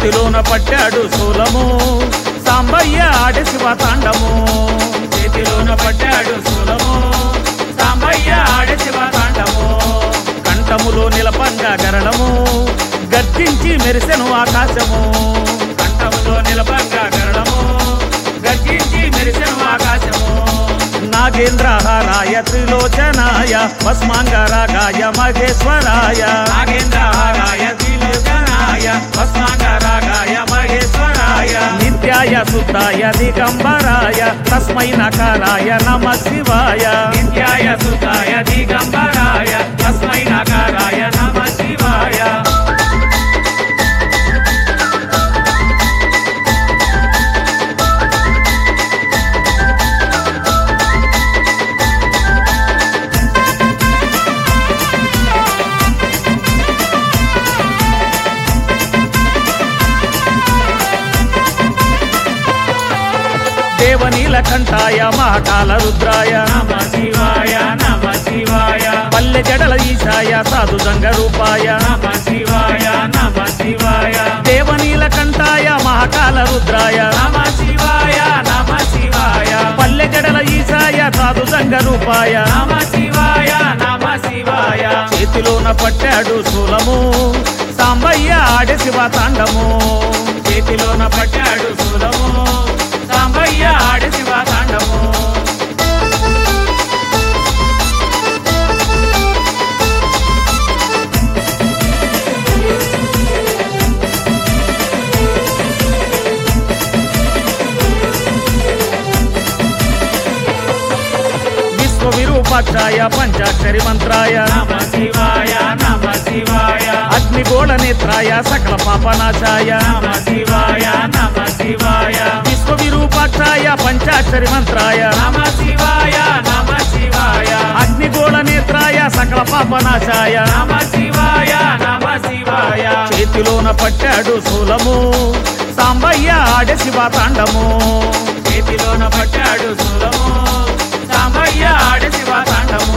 చేతిలోన పట్టాడు శూలము సాంబయ్య ఆడి శివ తాండము చేతిలోన పట్టాడు శూలము సాంబయ్య ఆడి శివ తాండము కంఠములో నిలపంగా గరళము గర్జించి మెరిసెను ఆకాశము కంఠములో నిలపంగా గరళము గర్జించి మెరిసెను ఆకాశము నాగేంద్రహారాయ త్రిలోచనాయ భస్మాంగరాగాయ మహేశ్వరాయ నాగేంద్రహారాయ త్రిలోచనాయ భస్మాంగరాగాయ మహేశ్వరాయ నిత్యాయ శుద్ధాయ దిగంబరాయ తస్మై నకారాయ నమ శివాయ నిత్యాయ శుద్ధాయ దిగంబరాయ తస్మై నకారాయ నమ శివాయ దేవనీల కంఠాయ మహాకాల రుద్రాయ నమ శివాయ నమ శివాయ పల్లె జడల ఈశాయ సాధు జంగ రూపాయ నమ శివాయ నమ శివాయ దేవనీల కంఠాయ మహాకాల రుద్రాయ నమ శివాయ నమ శివాయ పల్లె జడల ఈశాయ సాధు జంగ రూపాయ నమ శివాయ నమ శివాయ చేతిలోన పట్టాడు శూలము సాంబయ్య ఆడే శివ తాండము చేతిలోన పట్టాడు శూలము సాంబయ్య ఆడే శివ తాండము విశ్వ విరూపాక్షాయ పంచాక్షరి మంత్రాయ నమ శివాయ నమ శివాయ అగ్నిగోళ నేత్రాయ సకల పాపనాశాయ నమ శివాయ నమ శివాయ విశ్వ విరూపాక్షాయ పంచాక్షరి మంత్రాయ నమ శివాయ నమ శివాయ అగ్నిగోళ నేత్రాయ సకల పాపనాశాయ నమ శివాయ నమ శివాయ చేతిలోన పట్టాడు శూలము సాంబయ్య ఆడే శివ తాండము చేతిలోన పట్టాడు శూలము సాంబయ్య ఆడే శివ తాండము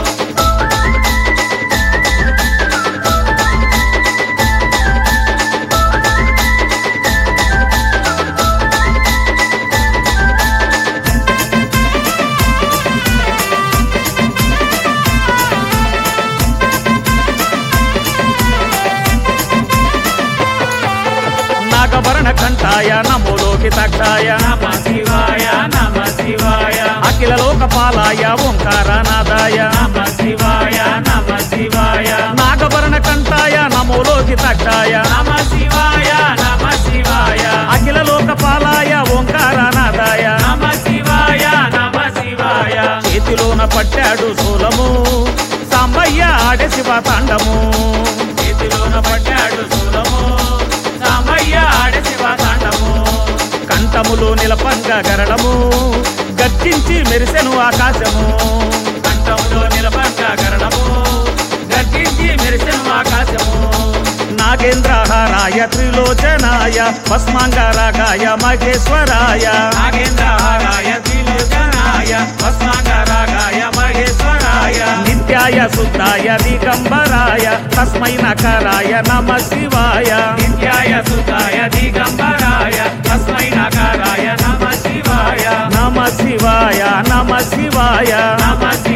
నాగభరణ కంఠాయ నమోలోకి తక్షాయ నమ శివాయ నమ శివాయ అఖిల లోకపాలాయ ఓంకార నాదాయ నమ శివాయ నమ శివాయ నాగభరణ కంఠాయ నమోలోకి తక్షాయ నమ శివాయ నమ శివాయ అఖిల లోకపాలాయ ఓంకార నాదాయ నమ శివాయ నమ శివాయ చేతిలోన పట్టాడు శూలము సాంబయ్య ఆడే శివ తాండము చేతిలోన పట్టాడు శూలము సాంబయ్య ఆడే శివ తాండము కంఠములో నిలపంగా గరళము గర్జించి మెరిసెను ఆకాశము కంఠములో నిలపంగా గరళము గర్జించి మెరిసెను ఆకాశము నాగేంద్రహారాయ త్రిలోచనాయ భస్మాంగరాగాయ మహేశ్వరాయ నాగేంద్రహారాయ త్రిలోచనాయ భస్మాంగరాగాయ మహేశ్వరాయ నిత్యాయ శుద్ధాయ దిగంబరాయ తస్మై నకారాయ నమ శివాయ నిత్యాయ శుద్ధాయ దిగంబరాయ తస్మై నకారాయ నమ శివాయ నమ శివాయ నమ శివాయ నమ శివాయ